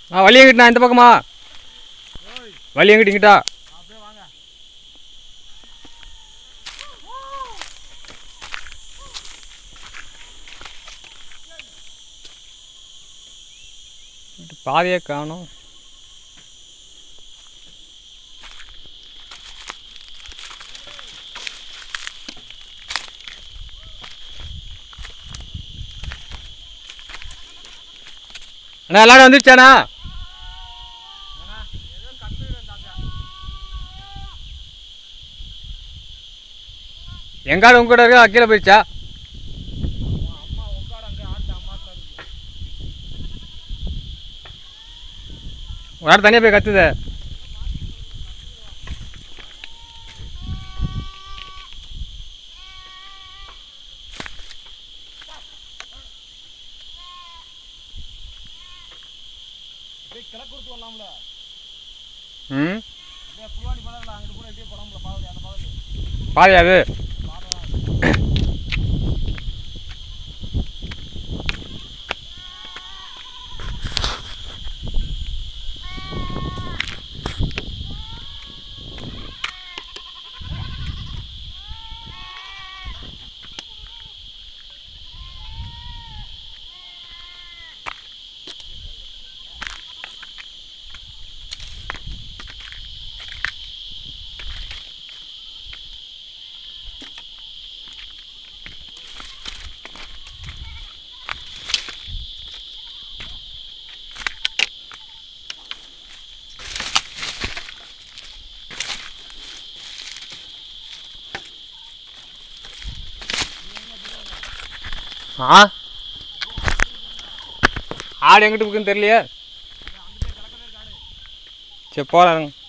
ஆ வழி எங்கிட்டண்ணா இந்த பக்கமா வழி எங்கிட்ட இங்கிட்டா அப்படியே வாங்க பாதையே காணும் அண்ணா எல்லாரும் வந்துருச்சாண்ணா ஏன்னா ஏதோ கத்துக்கிறேன் எங்காடு உங்க கூட இருக்கா கீழே போயிடுச்சா அம்மா உட்கார அங்கே ஆட்டு அம்மாட்டில் இருக்கு ஒரு நேரம் தனியாக போய் கத்துதே அப்படியே கிழக்கு கொடுத்து வரலாம்ல ம் அப்படியே புல்வாணி படம் அங்கிட்டு கூட எப்படியே படம்ல பாவடி அந்த பாவடி பாதையா அது ஆ ஆடு எங்கிட்டு இருக்குன்னு தெரியலையே சரி போகிறேன்